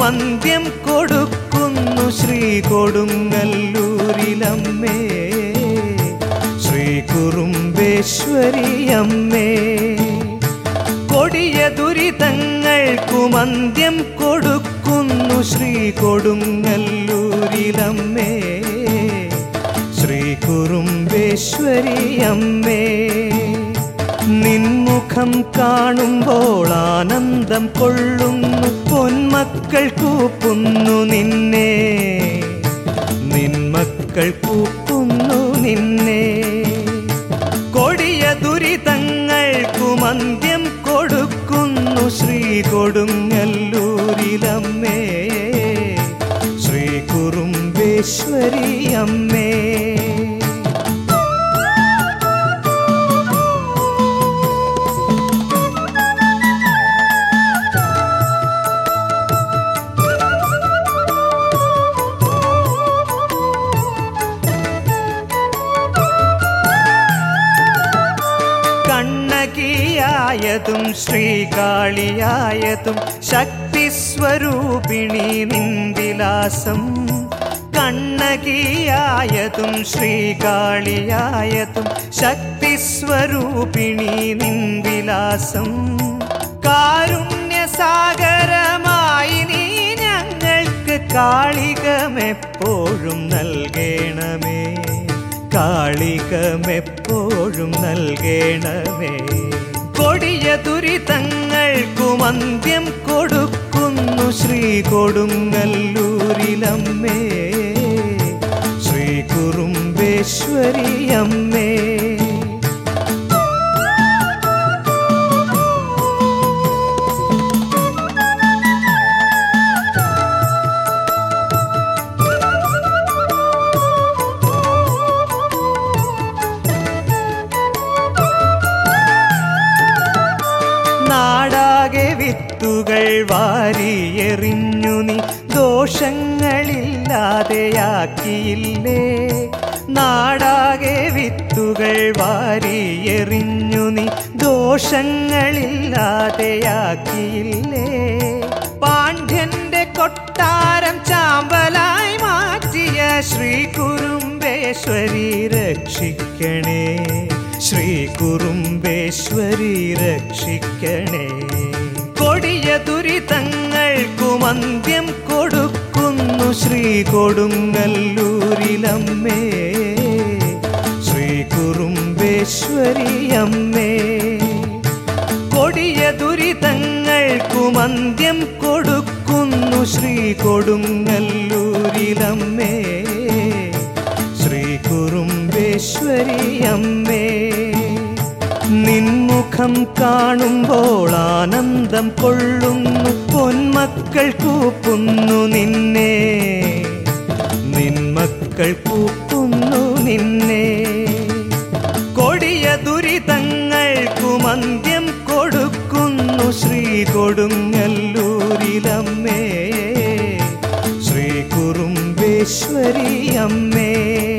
അന്ത്യം കൊടുക്കുന്നു ശ്രീ കൊടുങ്ങല്ലൂരിലമ്മേ ശ്രീ കുറുമ്പേശ്വരി അമ്മേ കൊടിയ ദുരിതങ്ങൾക്കും അന്ത്യം കൊടുക്കുന്നു ശ്രീ കൊടുങ്ങല്ലൂരിലമ്മേ ശ്രീ കുറുമ്പേശ്വരി അമ്മേ നിൻമുഖം കാണുമ്പോൾ ആനന്ദം കൊള്ളുന്നു പൊന്മക്കൾ കൂപ്പുന്നു നിന്നെ നിൻമക്കൾ കൂപ്പുന്നു നിന്നെ കൊടിയ ദുരിതങ്ങൾക്കും അന്ത്യം കൊടുക്കുന്നു ശ്രീ കൊടുങ്ങല്ലൂരിലമ്മേ ശ്രീ കുറുമ്പേശ്വരി അമ്മേ കണ്ണകിയായതും ശ്രീകാളിയായതും ശക്തിസ്വരൂപിണി നിന്ദിലാസം കണ്ണകിയായതും ശ്രീകാളിയായതും ശക്തിസ്വരൂപിണി നിന്ദിലാസം കാരുണ്യസാഗരമായി നീ ഞങ്ങൾക്ക് കാളികമെപ്പോഴും നൽകണമേ കാളികമെപ്പോഴും നൽകണമേ കൊടിയ ദുരിതങ്ങൾക്കും അന്ത്യം കൊടുക്കുന്നു ശ്രീ കൊടുങ്ങല്ലൂരിലമ്മേ ശ്രീ കുറുമ്പേശ്വരി അമ്മേ നാടാകെ വിത്തുകൾ വാരിയെറിഞ്ഞു നീ ദോഷങ്ങളില്ലാതെയാക്കിയില്ലേ നാടാകെ വിത്തുകൾ വാരിയെറിഞ്ഞു നീ ദോഷങ്ങളില്ലാതെയാക്കിയില്ലേ പാണ്ഡ്യന്റെ കൊട്ടാരം ചാമ്പലായി മാറ്റിയ ശ്രീ കുറുമ്പേശ്വരി രക്ഷിക്കണേ ശ്രീ കുറുമ്പേശ്വരി രക്ഷിക്കണേ കൊടിയ ദുരിതങ്ങൾക്കും അന്ത്യം കൊടുക്കുന്നു ശ്രീ കൊടുങ്ങല്ലൂരിലമ്മേ ശ്രീ കുറുമ്പേശ്വരി അമ്മേ കൊടിയ ദുരിതങ്ങൾക്കും അന്ത്യം കൊടുക്കുന്നു ശ്രീ കൊടുങ്ങല്ലൂരിലമ്മേ ശ്രീ കുറുമ്പേശ്വരി അമ്മേ നിൻമുഖം കാണുമ്പോൾ ആനന്ദം കൊള്ളുന്നു പൊന്മക്കൾ കൂപ്പുന്നു നിന്നെ നിൻമക്കൾ കൂപ്പുന്നു നിന്നെ കൊടിയ ദുരിതങ്ങൾക്കും അന്ത്യം കൊടുക്കുന്നു ശ്രീ കൊടുങ്ങല്ലൂരിലമ്മേ ശ്രീ കുറുമ്പേശ്വരി അമ്മേ